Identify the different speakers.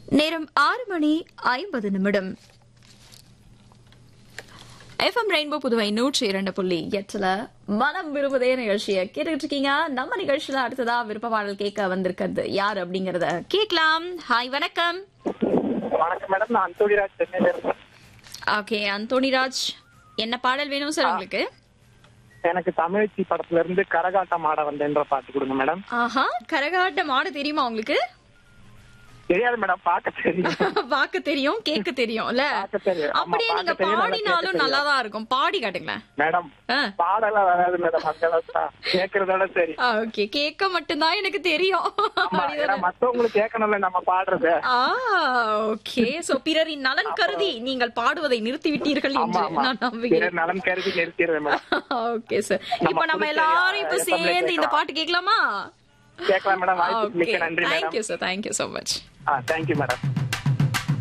Speaker 1: நேரம் ஆறு மணி ஐம்பது நிமிடம் எஃப்எம் ரெயின்போ புதுவை நூற்றி இரண்டு புள்ளி எட்டுல மனம் விரும்புதே நிகழ்ச்சியை கேட்டுக்கிட்டு இருக்கீங்க நம்ம நிகழ்ச்சியில அடுத்ததா விருப்ப பாடல் கேட்க வந்திருக்கிறது யார் அப்படிங்கறத கேட்கலாம் ஹாய் வணக்கம்
Speaker 2: வணக்கம் மேடம் நான் அந்தோடிராஜ் சென்னையில இருக்கேன்
Speaker 1: ஓகே அந்தோணிராஜ் என்ன பாடல் வேணும் சார் உங்களுக்கு
Speaker 2: எனக்கு தமிழ்ச்சி படத்துல இருந்து கரகாட்டம் ஆட வந்தேன்ற பாட்டு கொடுங்க மேடம்
Speaker 1: ஆஹா கரகாட்டம் ஆட தெரியுமா உங்களுக்கு
Speaker 2: தெரியாது மேடம் பார்க்க தெரியும்
Speaker 1: பார்க்க தெரியும் கேட்க தெரியும்ல
Speaker 2: பார்க்க தெரியும். ஆமா,
Speaker 1: அப்படியே நீங்க
Speaker 2: பார்க்க தெரியும், நல்லா
Speaker 1: பாடினாலும்
Speaker 2: கேட்க
Speaker 1: நல்லா தான் இருக்கும் பாடி காட்டுங்களேன்
Speaker 2: மேடம்
Speaker 1: ஆ.
Speaker 2: பாடலாம் வராது மேடம் அந்த அளவுக்கு தான். கேக்குறதோட சரி
Speaker 1: ஓகே கேட்க மட்டும்தான் எனக்கு தெரியும்
Speaker 2: ஆமா, ஏன்னா மத்தவங்களுக்கு கேட்கணும்ல நம்ம பாடுறது
Speaker 1: ஆ ஓகே சோ பிறரின் நலன் கருதி நீங்கள் பாடுவதை நிறுத்தி விட்டீர்கள்
Speaker 2: ஆமா
Speaker 1: என்று
Speaker 2: ஆமா
Speaker 1: நான் நம்புகிறேன்
Speaker 2: பிறர் நலன் கருதி நிறுத்திடுவேன் மேடம்
Speaker 1: ஓகே சார் இப்போ நம்ம
Speaker 2: புதுச்சேரி,
Speaker 1: எல்லாரும் இப்ப
Speaker 2: ஆ, எப்பவுமே
Speaker 1: சேர்ந்து இந்த
Speaker 2: கேட்கலாம்.
Speaker 1: பாட்டு கேட்கலாமா
Speaker 2: கேட்கலாம் மேடம் வாய்ப்புக்கு
Speaker 1: ஓகே
Speaker 2: மிக்க நன்றி madam
Speaker 1: thank you sir thank you so much
Speaker 2: ஆ தேங்க்யூ மேடம்